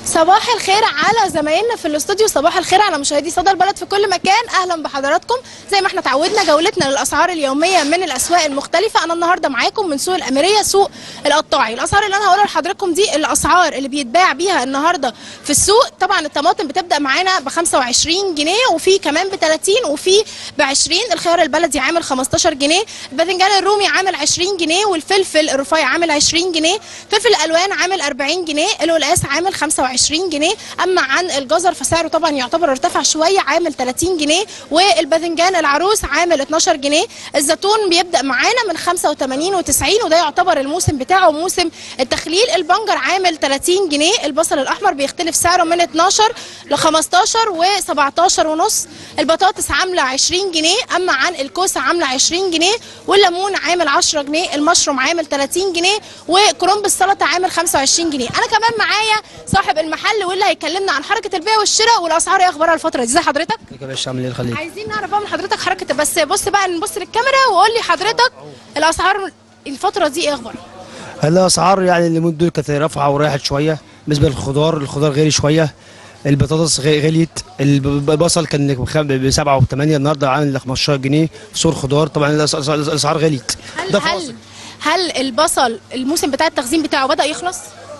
صباح الخير على زمايلنا في الاستوديو صباح الخير على مشاهدي صدى البلد في كل مكان اهلا بحضراتكم زي ما احنا تعودنا جولتنا للاسعار اليوميه من الاسواق المختلفه انا النهارده معاكم من سوق الاميريه سوق القطاعي الاسعار اللي انا هقولها لحضراتكم دي الاسعار اللي بيتباع بيها النهارده في السوق طبعا الطماطم بتبدا معانا ب 25 جنيه وفي كمان ب 30 وفي ب 20 الخيار البلدي عامل 15 جنيه الباذنجان الرومي عامل 20 جنيه والفلفل الرفيع عامل 20 جنيه فلفل الالوان عامل 40 جنيه القلقاس عامل 25 جنيه اما عن الجزر فسعره طبعا يعتبر ارتفع شويه عامل 30 جنيه والباذنجان العروس عامل 12 جنيه الزيتون بيبدا معانا من 85 و90 وده يعتبر الموسم بتاعه موسم التخليل البنجر عامل 30 جنيه البصل الاحمر بيختلف سعره من 12 ل 15 و17 ونص البطاطس عامله 20 جنيه اما عن الكوسه عامله 20 جنيه والليمون عامل 10 جنيه المشروم عامل 30 جنيه وكرنب السلطه عامل 25 جنيه انا كمان معايا صاحب المحل واللي هيكلمنا عن حركه البيع والشراء والاسعار ايه اخبارها الفتره دي ازي حضرتك ازيك يا باشا عامل ايه الخليج عايزين نعرف بقى من حضرتك حركه بس بص بقى نبص للكاميرا وقول لي حضرتك الاسعار الفتره دي ايه اخبارها الاسعار يعني اليومين دول كانت رافعه وريحت شويه بالنسبه للخضار الخضار غالي شويه البطاطس غ- غليت الب- البصل كان ب 7 و 8 النهارده عامل 15 جنيه في سوق الخضار طبعا الأس- الأس- الاسعار غليت هل ده هل فاصل هل البصل الموسم بتاع التخزين بتاعه بدا يخلص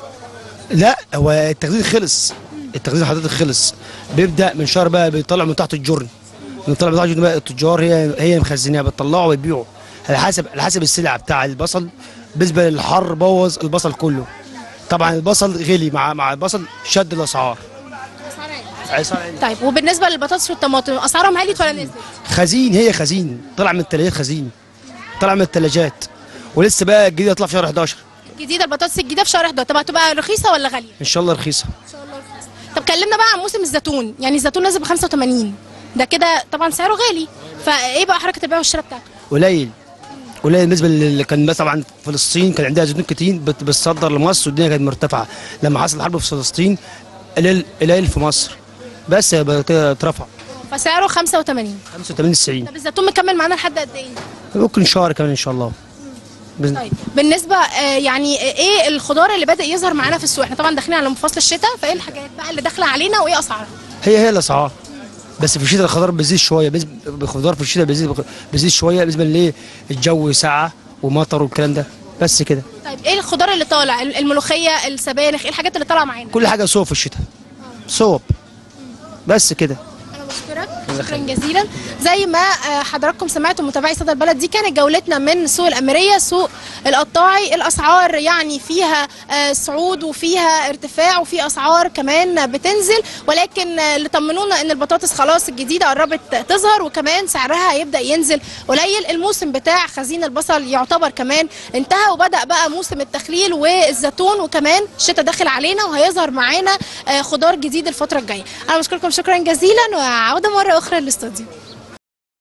لا هو التخزين خلص التخزين حضرتك خلص بيبدا من شهر بقى بيطلع من تحت الجرن من طلع من تحت الجرن بقى التجار هي هي مخزنها بتطلعه ويبيعه على حسب على حسب السلعه بتاع البصل بالنسبه للحر بوظ البصل كله طبعا البصل غلي مع مع البصل شد الاسعار أسعار عالية. طيب وبالنسبه للبطاطس والطماطم اسعارهم عليت ولا نزلت خزين هي خزين طلع من الثلاجات خزين طلع من الثلاجات ولسه بقى الجديد هيطلع في شهر 11 الجديده البطاطس الجديده في شهر 11 طب هتبقى رخيصه ولا غاليه ان شاء الله رخيصه طب كلمنا بقى عن موسم الزيتون يعني الزيتون نازل ب 85 ده كده طبعا سعره غالي فايه بقى حركه البيع والشراء بتاعته قليل قليل بالنسبه اللي كان مثلا طبعا فلسطين كان عندها زيتون كتير بت- بتصدر لمصر والدنيا كانت مرتفعه لما حصل الحرب في فلسطين قليل قليل في مصر بس بقى كده اترفع فسعره 85 85 90 طب الزيتون مكمل معانا لحد قد ايه ممكن شهر كمان ان شاء الله بإذن- طيب بالنسبه آه، يعني ايه الخضار اللي بدا يظهر معانا في السوق احنا طبعا داخلين على فصل الشتاء فايه الحاجات بقى اللي داخله علينا وايه اسعارها هي هي الاسعار بس في الشتاء الخضار بيزيد شويه بس- الخضار في الشتاء بيزيد بيزيد شويه بالنسبه ليه الجو ساقعه ومطر والكلام ده بس كده طيب ايه الخضار اللي طالع الملوخيه السبانخ ايه الحاجات اللي طالعه معانا كل حاجه صوب في الشتاء صوب بس كده انا بشكرك شكرا جزيلا زي ما آه، حضراتكم سمعتوا متابعي صدى البلد دي كانت جولتنا من سوق الاميريه سوق القطاعي الاسعار يعني فيها آه، صعود وفيها ارتفاع وفي اسعار كمان بتنزل ولكن آه، اللي طمنونا ان البطاطس خلاص الجديده قربت تظهر وكمان سعرها هيبدا ينزل قليل الموسم بتاع خزين البصل يعتبر كمان انتهى وبدا بقى موسم التخليل والزيتون وكمان الشتاء داخل علينا وهيظهر معانا آه، خضار جديد الفتره الجايه انا بشكركم شكرا جزيلا وعوده مره اخرى للاستوديو